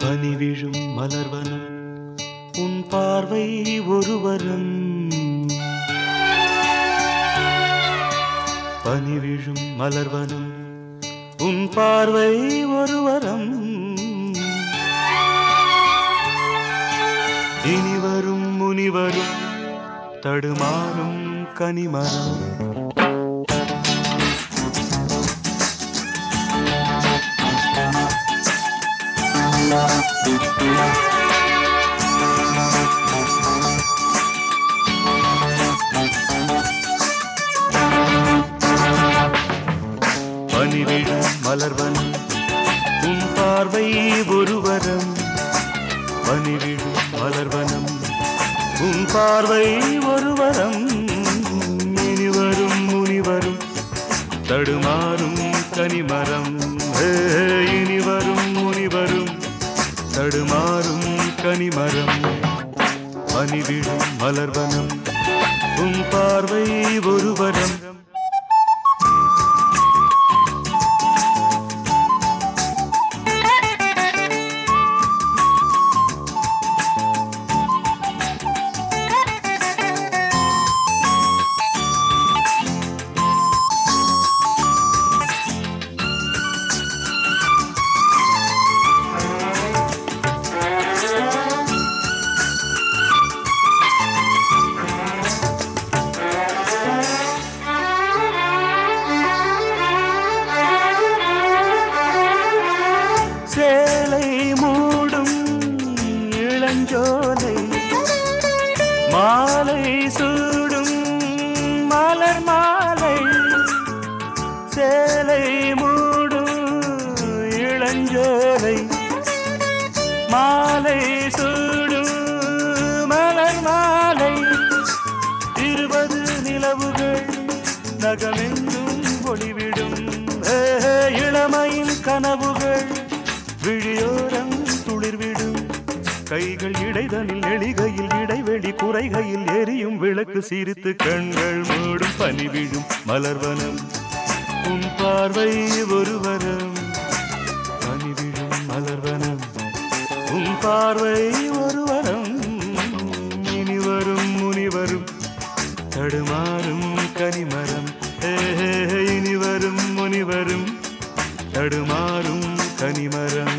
பனி விழும் மலர்வனம் உன் பார்வை ஒருவரம் பனி விழும் மலர்வனம் உன் பார்வை ஒருவரம் இனி வரும் முனிவரும் தடுமாறும் கனிமரம் பனிவிழும் மலர்வனம் உன் பார்வை ஒருவரம் பனிவிழும் மலர்வனம் உன் பார்வை ஒருவரம் இனி வரும் முனிவரும் தடுமாறும் கனிமரம் ஏ, இனி வரும் முனிவரும் தடுமாறும் கனிமரம் பனிவிழும் மலர்வனம் உன் பார்வை ஒருவரம் சேலை மூடும் இளஞ்சோலை மாலை சூடும் மலர் மாலை சேலை மூடும் இளஞ்சோலை மாலை சூடும் மலர் மாலை இருபது நிலவுகள் நகமெங்கும் ஒளிவிடும் ஏ, இளமையின் கனவுகள் விழியோரம் துளிர்விடும் கைகள் இடைதனில் எளிகையில் இடைவெளி குறைகையில் எரியும் விளக்கு சிரித்து கண்கள் மூடும் பனி விழும் மலர்வனம் உன் பார்வை ஒருவரம் பனி விழும் மலர்வனம் உன் பார்வை ஒருவரம் இனி வரும் முனிவரும் தடுமாறும் கனிமரம் ஏ, இனி வரும் முனிவரும் தடுமாறும் கனிமரம்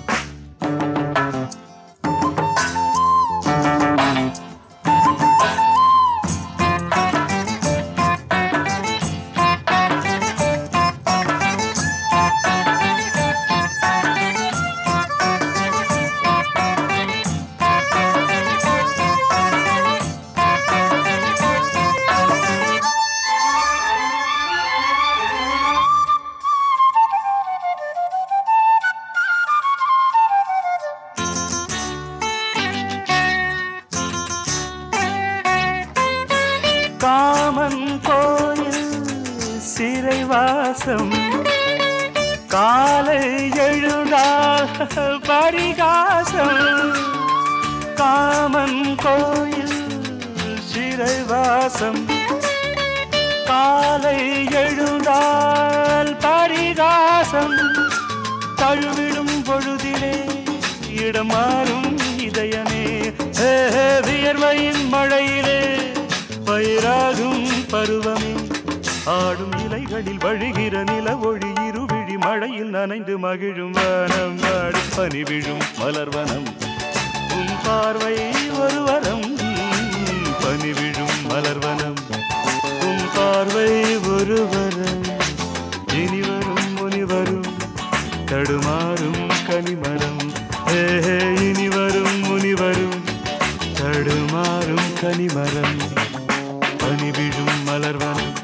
காமன் கோயில் சிறைவாசம் காலை எழுந்தால் பரிகாசம் காமன் கோயில் சிறைவாசம் காலை எழுந்தால் பரிகாசம் தழுவிடும் பொழுதிலே இடம் மாறும் இதயமே ஏ, வியர்வையின் மழையிலே பயிராகும் பருவமே ஆடும் இலைகளில் வழிகிற நில ஒளி இருவிழி மழையில் நனைந்து மகிழும் வனம் வாடும் பனி விழும் மலர்வனம் உன் பார்வை ஒரு வரம் பனி விழும் மலர்வனம் உன் பார்வை ஒரு வரம் இனி வரும் முனி வரும் தடுமாறும் கனிமரம் ஏ இனி வரும் முனி வரும் தடுமாறும் கனிமரம் பனி விழும் மலர்வனம்